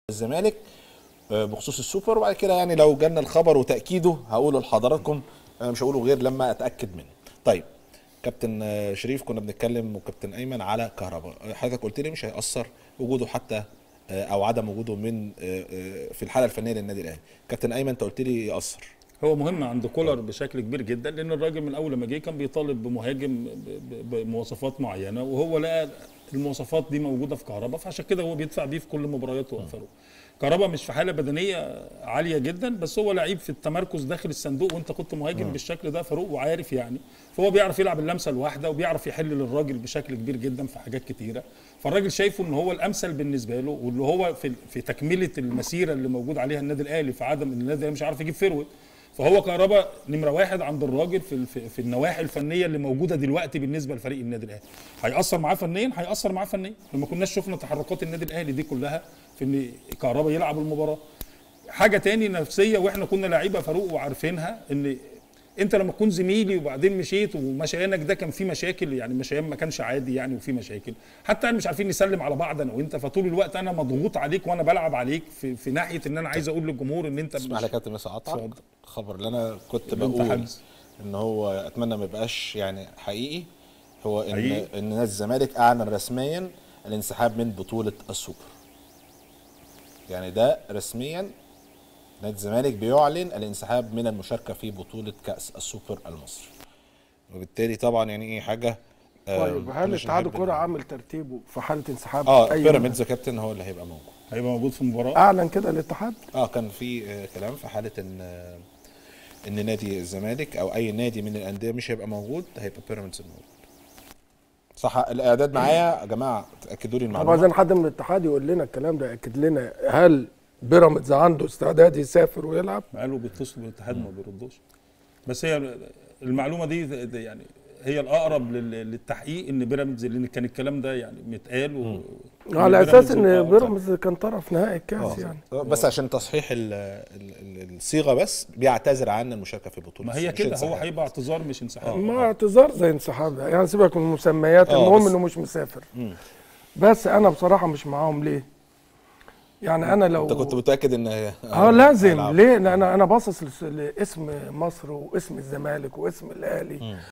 الزمالك آه، بخصوص السوبر وبعد كده يعني لو جالنا الخبر وتاكيده هقوله لحضراتكم انا مش هقوله غير لما اتاكد منه طيب كابتن آه، شريف كنا بنتكلم وكابتن ايمن على كهرباء حضرتك قلت لي مش هيأثر وجوده حتى آه، او عدم وجوده من آه، آه، في الحاله الفنيه للنادي الاهلي كابتن ايمن انت قلت لي يأثر هو مهم عند كولر بشكل كبير جدا لان الراجل من اول ما جه كان بيطالب بمهاجم ب- ب- بمواصفات معينه وهو لقى المواصفات دي موجوده في كهربا فعشان كده هو بيدفع بيه في كل مبارياته فاروق كهربا مش في حاله بدنيه عاليه جدا بس هو لعيب في التمركز داخل الصندوق وانت كنت مهاجم بالشكل ده فاروق وعارف يعني فهو بيعرف يلعب اللمسه الواحده وبيعرف يحل للراجل بشكل كبير جدا في حاجات كتيره فالراجل شايفه ان هو الامثل بالنسبه له واللي هو في في تكمله المسيره اللي موجود عليها النادي الاهلي في عدم ان النادي الأهلي مش عارف يجيب فروت فهو كهربا نمره واحد عند الراجل في في, في النواحي الفنيه اللي موجوده دلوقتي بالنسبه لفريق النادي الاهلي هياثر معاه فنيا هياثر معاه فنيا لما كناش شفنا تحركات النادي الاهلي دي كلها في ان كهربا يلعب المباراه حاجه تاني نفسيه واحنا كنا لعيبه فاروق وعارفينها ان انت لما تكون زميلي وبعدين مشيت ومشيانك ده كان فيه مشاكل يعني مشيان ما كانش عادي يعني وفي مشاكل حتى احنا مش عارفين نسلم على بعض انا وانت فطول الوقت انا مضغوط عليك وانا بلعب عليك في, في ناحيه ان انا عايز اقول للجمهور ان انت اسمح مش- لي يا كابتن بس اقطعك اتفضل. الخبر اللي انا كنت اللي انت بقول حاجز. ان هو اتمنى ما يبقاش يعني حقيقي هو ان حقيقي. ان نادي الزمالك اعلن رسميا الانسحاب من بطوله السوبر يعني ده رسميا نادي الزمالك بيعلن الانسحاب من المشاركه في بطوله كاس السوبر المصري وبالتالي طبعا يعني ايه حاجه آه، طيب هل مش اتحاد نحب الكوره ال- عامل ترتيبه في حاله انسحاب اه أي بيراميدز يا كابتن هو اللي هيبقى موجود هيبقى موجود في المباراه اعلن كده الاتحاد اه كان في آه كلام في حاله ان آه ان نادي الزمالك او اي نادي من الانديه مش هيبقى موجود هيبقى بيراميدز الموجود صح الاعداد معايا يا جماعه تاكدوا لي طب المعلومه عايزين حد من الاتحاد يقول لنا الكلام ده ياكد لنا هل بيراميدز عنده استعداد يسافر ويلعب قالوا بيتصلوا بالاتحاد ما بيردوش بس هي المعلومه دي دي يعني هي الاقرب لل- للتحقيق ان بيراميدز لان كان الكلام ده يعني متقال و... على إن اساس ان الأقرب. بيراميدز كان طرف نهائي الكاس يعني آه، بس عشان تصحيح ال ال ال الصيغه بس بيعتذر عن المشاركه في بطوله ما هي مش كده هو انسحاب. هيبقى اعتذار مش انسحاب ما اعتذار زي انسحاب يعني سيبك من المسميات آه، المهم بس- انه مش مسافر بس انا بصراحه مش معاهم ليه يعني انا لو انت كنت متاكد ان اه لازم هيلعب. ليه لان انا انا باصص لس- لاسم مصر واسم الزمالك واسم الاهلي